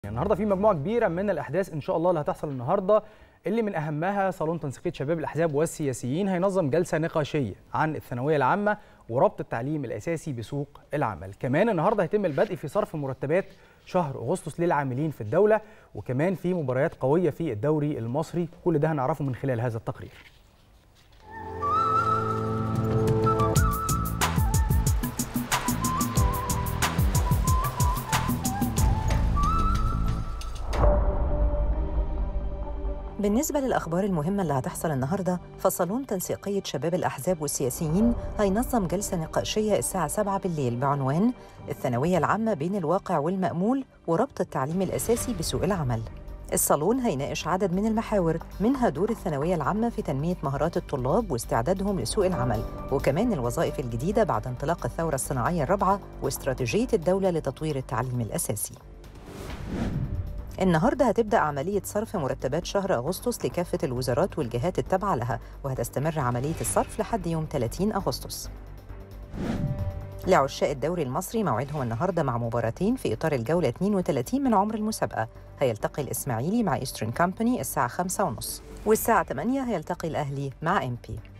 النهارده في مجموعه كبيره من الاحداث ان شاء الله اللي هتحصل النهارده اللي من اهمها صالون تنسيقيه شباب الاحزاب والسياسيين هينظم جلسه نقاشيه عن الثانويه العامه وربط التعليم الاساسي بسوق العمل كمان النهارده هيتم البدء في صرف مرتبات شهر اغسطس للعاملين في الدوله وكمان في مباريات قويه في الدوري المصري كل ده هنعرفه من خلال هذا التقرير بالنسبة للأخبار المهمة اللي هتحصل النهاردة فصالون تنسيقية شباب الأحزاب والسياسيين هينظم جلسة نقاشية الساعة 7 بالليل بعنوان الثانوية العامة بين الواقع والمأمول وربط التعليم الأساسي بسوق العمل الصالون هيناقش عدد من المحاور منها دور الثانوية العامة في تنمية مهارات الطلاب واستعدادهم لسوق العمل وكمان الوظائف الجديدة بعد انطلاق الثورة الصناعية الرابعة واستراتيجية الدولة لتطوير التعليم الأساسي النهارده هتبدا عمليه صرف مرتبات شهر اغسطس لكافه الوزارات والجهات التابعه لها وهتستمر عمليه الصرف لحد يوم 30 اغسطس لعشاق الدوري المصري موعدهم النهارده مع مباراتين في اطار الجوله 32 من عمر المسابقه هيلتقي الاسماعيلي مع ايسترن كامباني الساعه 5:30 والساعه 8 هيلتقي الاهلي مع ام بي